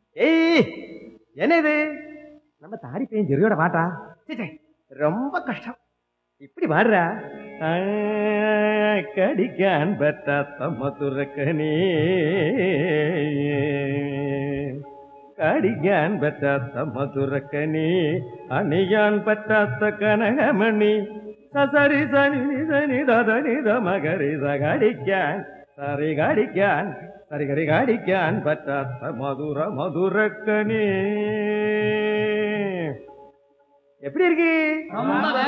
ஏய் என்ன இது நம்ம தாடி பையன் ஜெரியோட பாட்டா சீ, சீ, ரொம்ப கஷ்டம் இப்படி பாடுறா ஆ, கடிக்கான் பட்டாத்த மதுரக்கனே கடிகான் பட்டாத்த மதுரக்கனி அணியான் பட்டாத்த கனகமணி சசரி சனி சனி ததனி மகரி சகடிக்கான் சரி கடிக்கான் சரி கரி கடிக்கான் பட்டாத்த மதுர மதுரக்கனி எப்படி இருக்கு